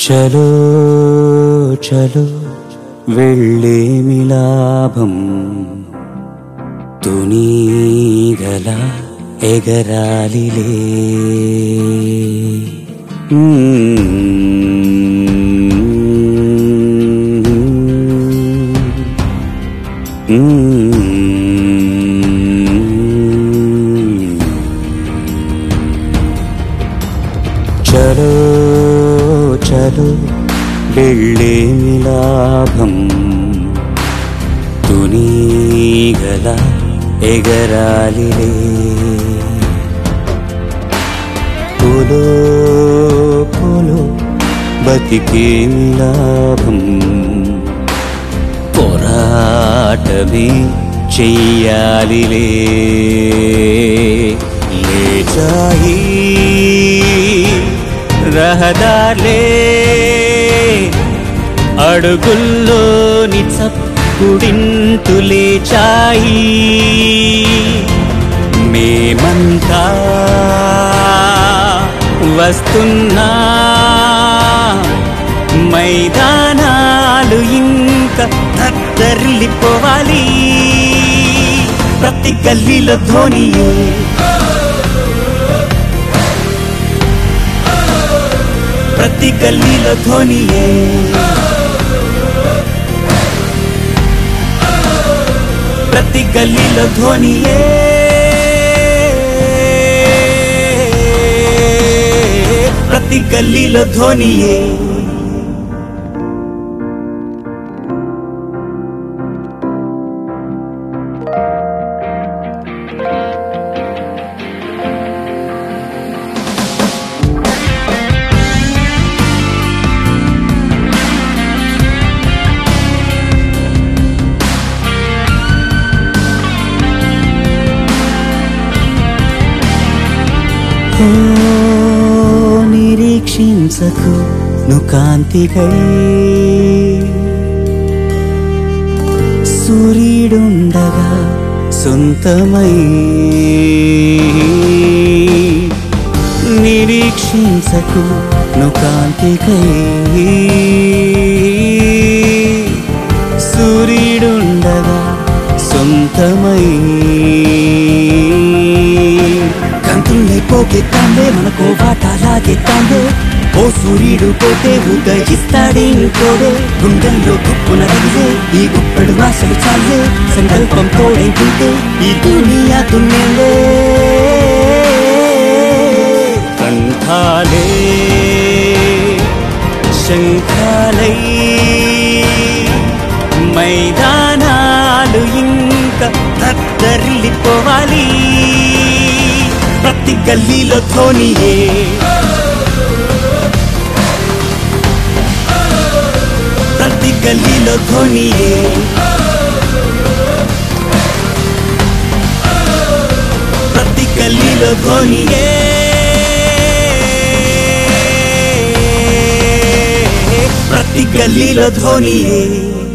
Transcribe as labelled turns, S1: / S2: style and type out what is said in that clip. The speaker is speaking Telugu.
S1: చలో చలో వెళ్ళేమి లాభం తునీగల ఎగరాలిలే చలో చలో వెళ్ళేమి లాభం తునీగల ఎగరాలిలే పోలో పోలో బతికేమి లాభం పోరాటమే చెయ్యాలిలే లేచాయి రహదార్లే అడుగుల్లోని చప్పుడింటు లేచాయి మేమంతా వస్తున్నా మైదానాలు ఇంకా తత్తరిల్లిపోవాలి ప్రతి గల్లీలో ధ్వనియే ప్రతి గల్లీలో ధ్వనియే ప్రతి గల్లీలో ధ్వనియే ప్రతి గల్లీలో ధ్వనియే ఓ నిరీక్షించకు ను కాంతికై సూర్యుడుండగా సొంతమై నిరీక్షించకు ను కాంతికై సూర్యుడుండగా సొంతమై కంతుల్ని పోకెత్తాందే మనకో వాటాలాగెత్తాందే ఓ సూర్యుడు పోతే ఉదయిస్తాడేనుకోడే గుండెల్లో తుప్పున రగిలే ఈ గుప్పెడు వాసలు చాలే సంకల్పం తోడైతుంటే ఈ దునియా దున్నేలే కంఠాలే శంఖాలై మైదానాలు ఇంకా తత్తరిల్లిపోవాలి ప్రతి గల్లీలో ధ్వనియే ప్రతి గల్లీలో ధ్వనియే ప్రతి గల్లీలో ధ్వనియే ప్రతి గల్లీలో ధ్వనియే